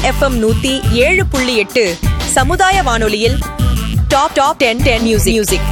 FM நூத்தி ஏழு புள்ளி எட்டு சமுதாய வானொலியில் top top ten ten music music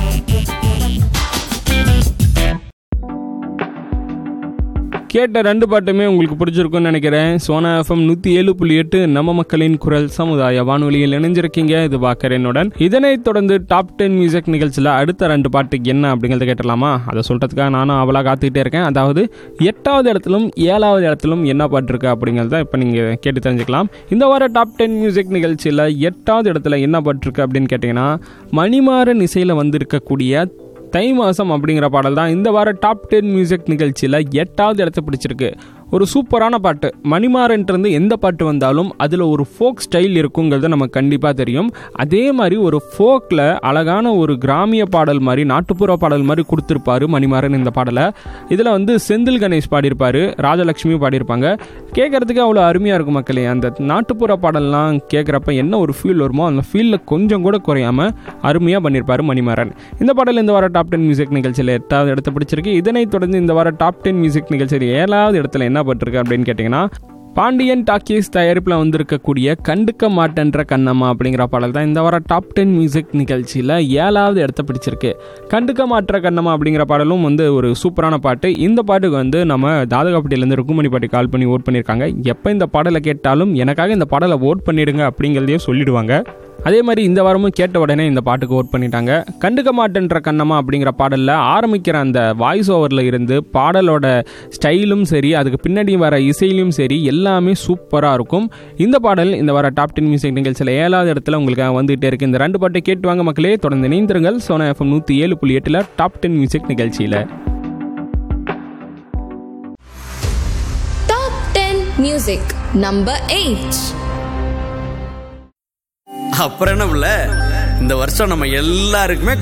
கேட்ட ரெண்டு பாட்டுமே உங்களுக்கு பிடிச்சிருக்கும்னு நினைக்கிறேன் சோனா எஃப்எம் நூற்றி ஏழு புள்ளி எட்டு நம்ம மக்களின் குரல் சமுதாய வானொலியில் இணைஞ்சிருக்கீங்க இது பாக்கரனுடன் இதனைத் தொடர்ந்து டாப் டென் மியூசிக் நிகழ்ச்சியில் அடுத்த ரெண்டு பாட்டு என்ன அப்படிங்கிறத கேட்டலாமா அதை சொல்கிறதுக்காக நானும் அவளாக காத்துக்கிட்டே இருக்கேன் அதாவது எட்டாவது இடத்திலும் ஏழாவது இடத்திலும் என்ன பாட்டு இருக்கு அப்படிங்கிறத இப்போ நீங்கள் கேட்டு தெரிஞ்சுக்கலாம் இந்த வார டாப் டென் மியூசிக் நிகழ்ச்சியில் எட்டாவது இடத்துல என்ன பாட்டு இருக்கு அப்படின்னு கேட்டிங்கன்னா மணிமாறன் இசையில் வந்திருக்கக்கூடிய தை மாதம் அப்படிங்கிற பாடல் தான் இந்த வார டாப் டென் மியூசிக் நிகழ்ச்சியில் எட்டாவது இடத்த பிடிச்சிருக்கு ஒரு சூப்பரான பாட்டு மணிமாறன்ட்டு எந்த பாட்டு வந்தாலும் அதில் ஒரு ஃபோக் ஸ்டைல் இருக்குங்கிறது நமக்கு கண்டிப்பாக தெரியும் அதே மாதிரி ஒரு ஃபோக்கில் அழகான ஒரு கிராமிய பாடல் மாதிரி நாட்டுப்புற பாடல் மாதிரி கொடுத்துருப்பாரு மணிமாறன் இந்த பாடலை இதில் வந்து செந்தில் கணேஷ் பாடியிருப்பாரு ராஜலக்ஷ்மியும் பாடியிருப்பாங்க கேட்குறதுக்கு அவ்வளோ அருமையாக இருக்கும் மக்களே அந்த நாட்டுப்புற பாடல்லாம் கேட்குறப்ப என்ன ஒரு ஃபீல் வருமோ அந்த ஃபீலில் கொஞ்சம் கூட குறையாம அருமையாக பண்ணியிருப்பாரு மணிமாறன் இந்த பாடல் இந்த வார டாப் டென் மியூசிக் நிகழ்ச்சியில் எட்டாவது இடத்த பிடிச்சிருக்கு இதனைத் தொடர்ந்து இந்த வார டாப் டென் மியூசிக் நிகழ்ச்சியில் ஏழாவது இடத்துல என்ன பட்டிருக்கு அப்படின்னு கேட்டிங்கன்னா பாண்டியன் டாக்கீஸ் தயாரிப்பில் வந்திருக்கக்கூடிய கண்டுக்க மாட்டேன்ற கண்ணம்மா அப்படிங்கிற பாடல் தான் இந்த வார டாப் டென் மியூசிக் நிகழ்ச்சியில் ஏழாவது இடத்த பிடிச்சிருக்கு கண்டுக்க மாற்ற கண்ணம்மா அப்படிங்கிற பாடலும் வந்து ஒரு சூப்பரான பாட்டு இந்த பாட்டுக்கு வந்து நம்ம தாதகாப்பட்டியிலேருந்து ருக்குமணி பாட்டி கால் பண்ணி ஓட் பண்ணியிருக்காங்க எப்போ இந்த பாடலை கேட்டாலும் எனக்காக இந்த பாடலை ஓட் பண்ணிடுங்க அப்படிங்கிறதையும் சொல்லிடுவாங்க அதே மாதிரி இந்த வாரமும் கேட்ட உடனே இந்த பாட்டுக்கு ஓட் பண்ணிட்டாங்க கண்டுக்க மாட்டேன்ற கண்ணம்மா அப்படிங்கிற பாடலில் ஆரம்பிக்கிற அந்த வாய்ஸ் ஓவரில் இருந்து பாடலோட ஸ்டைலும் சரி அதுக்கு பின்னாடி வர இசையிலும் சரி எல்லாமே சூப்பராக இருக்கும் இந்த பாடல் இந்த வார டாப் டென் மியூசிக் நிகழ்ச்சியில் ஏழாவது இடத்துல உங்களுக்கு வந்துகிட்டே இருக்கு இந்த ரெண்டு பாட்டை கேட்டு வாங்க மக்களே தொடர்ந்து இணைந்திருங்கள் சோனா எஃப்எம் நூற்றி ஏழு புள்ளி எட்டில் டாப் டென் மியூசிக் நிகழ்ச்சியில் Top 10 Music Number 8 அப்புறம் என்ன புள்ள இந்த வருஷம் நம்ம எல்லாருக்குமே